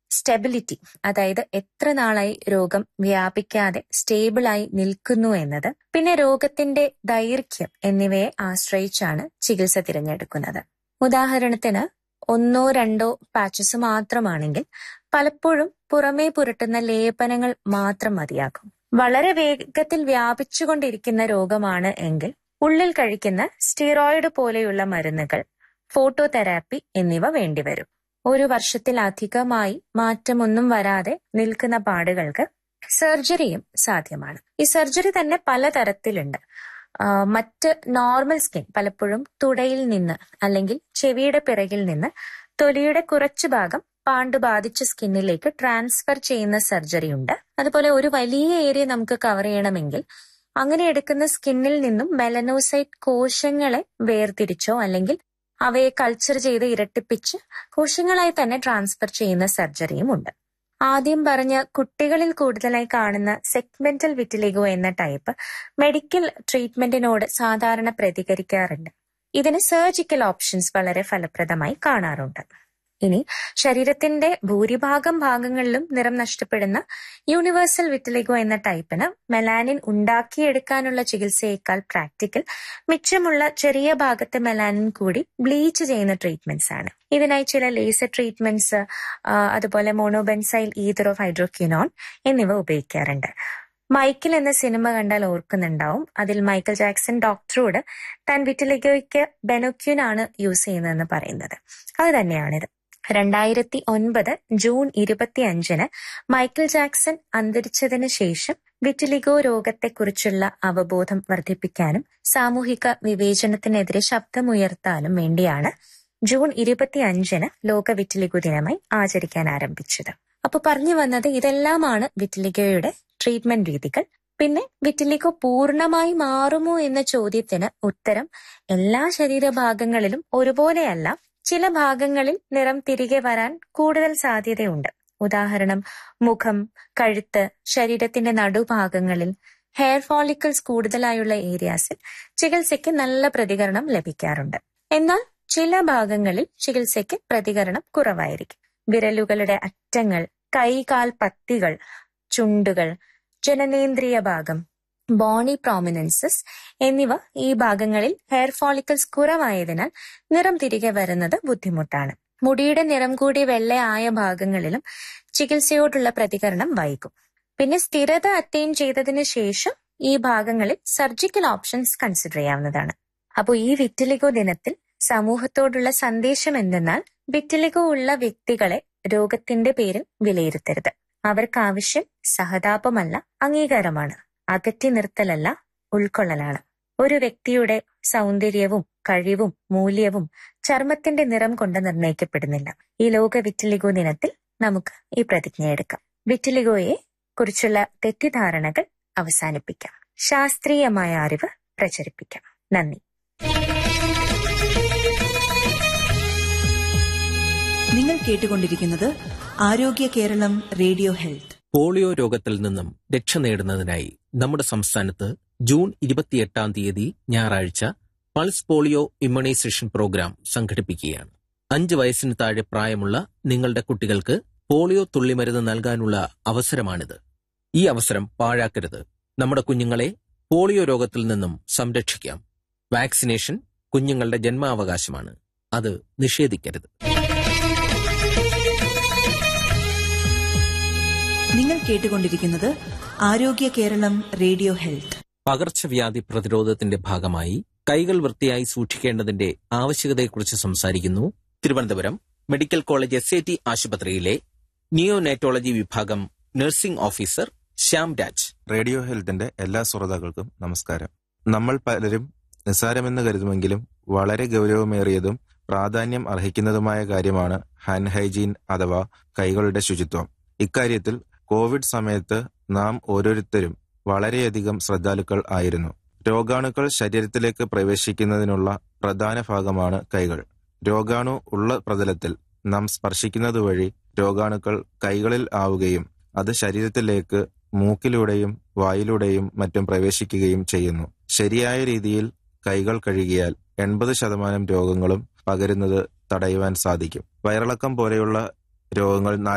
stability അതായത് എത്ര നാളായി രോഗം വ്യാപിക്കാതെ സ്റ്റേബിളായി നിൽക്കുന്നു എന്നത് പിന്നെ രോഗത്തിന്റെ ദൈർഘ്യം എന്നിവയെ ആശ്രയിച്ചാണ് ചികിത്സ തിരഞ്ഞെടുക്കുന്നത് ഉദാഹരണത്തിന് ഒന്നോ രണ്ടോ പാച്ചസ് മാത്രമാണെങ്കിൽ പലപ്പോഴും പുറമേ പുരട്ടുന്ന ലേപനങ്ങൾ മാത്രം മതിയാകും വളരെ വേഗത്തിൽ വ്യാപിച്ചുകൊണ്ടിരിക്കുന്ന രോഗമാണ് എങ്കിൽ ഉള്ളിൽ കഴിക്കുന്ന സ്റ്റിറോയിഡ് പോലെയുള്ള മരുന്നുകൾ ഫോട്ടോതെറാപ്പി എന്നിവ വേണ്ടിവരും ഒരു വർഷത്തിലധികമായി മാറ്റമൊന്നും വരാതെ നിൽക്കുന്ന പാടുകൾക്ക് സർജറിയും സാധ്യമാണ് ഈ സർജറി തന്നെ പലതരത്തിലുണ്ട് മറ്റ് നോർമൽ സ്കിൻ പലപ്പോഴും തുടയിൽ നിന്ന് അല്ലെങ്കിൽ ചെവിയുടെ പിറകിൽ നിന്ന് തൊലിയുടെ കുറച്ചു ഭാഗം പാണ്ട് ബാധിച്ച സ്കിന്നിലേക്ക് ട്രാൻസ്ഫർ ചെയ്യുന്ന സർജറി ഉണ്ട് അതുപോലെ ഒരു വലിയ ഏരിയ നമുക്ക് കവർ ചെയ്യണമെങ്കിൽ അങ്ങനെ എടുക്കുന്ന സ്കിന്നിൽ നിന്നും മെലനോസൈറ്റ് കോശങ്ങളെ വേർതിരിച്ചോ അല്ലെങ്കിൽ അവയെ കൾച്ചർ ചെയ്ത് ഇരട്ടിപ്പിച്ച് കോശങ്ങളായി തന്നെ ട്രാൻസ്ഫർ ചെയ്യുന്ന സർജറിയും ഉണ്ട് ആദ്യം പറഞ്ഞ കുട്ടികളിൽ കൂടുതലായി കാണുന്ന സെഗ്മെന്റൽ വിറ്റിലിഗോ എന്ന ടൈപ്പ് മെഡിക്കൽ ട്രീറ്റ്മെന്റിനോട് സാധാരണ പ്രതികരിക്കാറുണ്ട് ഇതിന് സർജിക്കൽ ഓപ്ഷൻസ് വളരെ ഫലപ്രദമായി കാണാറുണ്ട് ഇനി ശരീരത്തിന്റെ ഭൂരിഭാഗം ഭാഗങ്ങളിലും നിറം നഷ്ടപ്പെടുന്ന യൂണിവേഴ്സൽ വിറ്റിലിഗോ എന്ന ടൈപ്പിന് മെലാനിൻ ഉണ്ടാക്കിയെടുക്കാനുള്ള ചികിത്സയേക്കാൾ പ്രാക്ടിക്കൽ മിച്ചമുള്ള ചെറിയ ഭാഗത്തെ മെലാനിൻ കൂടി ബ്ലീച്ച് ചെയ്യുന്ന ട്രീറ്റ്മെന്റ്സ് ആണ് ഇതിനായി ചില ലേസർ ട്രീറ്റ്മെന്റ്സ് അതുപോലെ മോണോബെൻസൈൽ ഈതർ ഓഫ് ഹൈഡ്രോക്യൂനോൺ എന്നിവ ഉപയോഗിക്കാറുണ്ട് മൈക്കിൾ എന്ന സിനിമ കണ്ടാൽ ഓർക്കുന്നുണ്ടാവും അതിൽ മൈക്കൽ ജാക്സൺ ഡോക്ടറോട് താൻ വിറ്റിലിഗോയ്ക്ക് ബെനോക്യൂൻ ആണ് യൂസ് ചെയ്യുന്നതെന്ന് പറയുന്നത് അത് തന്നെയാണിത് രണ്ടായിരത്തി ഒൻപത് ജൂൺ ഇരുപത്തി അഞ്ചിന് മൈക്കിൾ ജാക്സൺ അന്തരിച്ചതിന് ശേഷം വിറ്റിലിഗോ രോഗത്തെക്കുറിച്ചുള്ള അവബോധം വർദ്ധിപ്പിക്കാനും സാമൂഹിക വിവേചനത്തിനെതിരെ ശബ്ദമുയർത്താനും വേണ്ടിയാണ് ജൂൺ ഇരുപത്തി അഞ്ചിന് ലോക വിറ്റിലിഗോ ദിനമായി ആചരിക്കാൻ ആരംഭിച്ചത് അപ്പൊ പറഞ്ഞു വന്നത് ഇതെല്ലാമാണ് വിറ്റിലിഗോയുടെ ട്രീറ്റ്മെന്റ് രീതികൾ പിന്നെ വിറ്റിലിഗോ പൂർണ്ണമായി മാറുമോ എന്ന ചോദ്യത്തിന് ഉത്തരം എല്ലാ ശരീരഭാഗങ്ങളിലും ഒരുപോലെയല്ല ചില ഭാഗങ്ങളിൽ നിറം തിരികെ വരാൻ കൂടുതൽ സാധ്യതയുണ്ട് ഉദാഹരണം മുഖം കഴുത്ത് ശരീരത്തിന്റെ നടുഭാഗങ്ങളിൽ ഹെയർ ഫോളിക്കിൾസ് കൂടുതലായുള്ള ഏരിയാസിൽ ചികിത്സയ്ക്ക് നല്ല പ്രതികരണം ലഭിക്കാറുണ്ട് എന്നാൽ ചില ഭാഗങ്ങളിൽ ചികിത്സയ്ക്ക് പ്രതികരണം കുറവായിരിക്കും വിരലുകളുടെ അറ്റങ്ങൾ കൈകാൽ പത്തികൾ ചുണ്ടുകൾ ജനനേന്ദ്രിയ ഭാഗം ബോണി പ്രോമിനൻസസ് എന്നിവ ഈ ഭാഗങ്ങളിൽ ഹെയർ ഫോളിക്കിൾസ് കുറവായതിനാൽ നിറം തിരികെ വരുന്നത് ബുദ്ധിമുട്ടാണ് മുടിയുടെ നിറം കൂടി വെള്ളയായ ഭാഗങ്ങളിലും ചികിത്സയോടുള്ള പ്രതികരണം വൈകും പിന്നെ സ്ഥിരത അറ്റൈൻ ചെയ്തതിനു ശേഷം ഈ ഭാഗങ്ങളിൽ സർജിക്കൽ ഓപ്ഷൻസ് കൺസിഡർ ചെയ്യാവുന്നതാണ് അപ്പോൾ ഈ വിറ്റിലിഗോ ദിനത്തിൽ സമൂഹത്തോടുള്ള സന്ദേശം എന്തെന്നാൽ വിറ്റിലിഗോ ഉള്ള വ്യക്തികളെ രോഗത്തിന്റെ പേരിൽ വിലയിരുത്തരുത് അവർക്ക് ആവശ്യം സഹതാപമല്ല അംഗീകാരമാണ് അകറ്റി നിർത്തലല്ല ഉൾക്കൊള്ളലാണ് ഒരു വ്യക്തിയുടെ സൗന്ദര്യവും കഴിവും മൂല്യവും ചർമ്മത്തിന്റെ നിറം കൊണ്ട് നിർണ്ണയിക്കപ്പെടുന്നില്ല ഈ ലോക വിറ്റിലിഗോ ദിനത്തിൽ നമുക്ക് ഈ പ്രതിജ്ഞ എടുക്കാം വിറ്റിലിഗോയെ കുറിച്ചുള്ള തെറ്റിദ്ധാരണകൾ അവസാനിപ്പിക്കാം ശാസ്ത്രീയമായ അറിവ് പ്രചരിപ്പിക്കാം നന്ദി നിങ്ങൾ കേട്ടുകൊണ്ടിരിക്കുന്നത് ആരോഗ്യ കേരളം റേഡിയോ ഹെൽത്ത് പോളിയോ രോഗത്തിൽ നിന്നും രക്ഷ നേടുന്നതിനായി നമ്മുടെ സംസ്ഥാനത്ത് ജൂൺ ഇരുപത്തിയെട്ടാം തീയതി ഞായറാഴ്ച പൾസ് പോളിയോ ഇമ്മ്യൂണൈസേഷൻ പ്രോഗ്രാം സംഘടിപ്പിക്കുകയാണ് അഞ്ച് വയസ്സിന് താഴെ പ്രായമുള്ള നിങ്ങളുടെ കുട്ടികൾക്ക് പോളിയോ തുള്ളിമരുന്ന് നൽകാനുള്ള അവസരമാണിത് ഈ അവസരം പാഴാക്കരുത് നമ്മുടെ കുഞ്ഞുങ്ങളെ പോളിയോ രോഗത്തിൽ നിന്നും സംരക്ഷിക്കാം വാക്സിനേഷൻ കുഞ്ഞുങ്ങളുടെ ജന്മാവകാശമാണ് അത് നിഷേധിക്കരുത് നിങ്ങൾ കേട്ടുകൊണ്ടിരിക്കുന്നത് ആരോഗ്യ കേരളം റേഡിയോ ഹെൽത്ത് പകർച്ചവ്യാധി പ്രതിരോധത്തിന്റെ ഭാഗമായി കൈകൾ വൃത്തിയായി സൂക്ഷിക്കേണ്ടതിന്റെ ആവശ്യകതയെക്കുറിച്ച് സംസാരിക്കുന്നു Thiruvananthapuram medical college S A T ആശുപത്രിയിലെ നിയോനേറ്റോളജി വിഭാഗം nursing officer Shyam Raj radio ഹെൽത്തിന്റെ എല്ലാ ശ്രോതാക്കൾക്കും നമസ്കാരം നമ്മൾ പലരും നിസ്സാരമെന്ന് കരുതുമെങ്കിലും വളരെ ഗൗരവമേറിയതും പ്രാധാന്യം അർഹിക്കുന്നതുമായ കാര്യമാണ് ഹാൻഡ് ഹൈജീൻ അഥവാ കൈകളുടെ ശുചിത്വം ഇക്കാര്യത്തിൽ കോവിഡ് സമയത്ത് നാം ഓരോരുത്തരും വളരെയധികം ശ്രദ്ധാലുക്കൾ ആയിരുന്നു രോഗാണുക്കൾ ശരീരത്തിലേക്ക് പ്രവേശിക്കുന്നതിനുള്ള പ്രധാന ഭാഗമാണ് കൈകൾ രോഗാണു ഉള്ള പ്രതലത്തിൽ നാം സ്പർശിക്കുന്നത് വഴി രോഗാണുക്കൾ കൈകളിൽ ആവുകയും അത് ശരീരത്തിലേക്ക് മൂക്കിലൂടെയും വായിലൂടെയും മറ്റും പ്രവേശിക്കുകയും ചെയ്യുന്നു ശരിയായ രീതിയിൽ കൈകൾ കഴുകിയാൽ എൺപത് ശതമാനം രോഗങ്ങളും പകരുന്നത് തടയുവാൻ സാധിക്കും വയറിളക്കം പോലെയുള്ള രോഗങ്ങൾ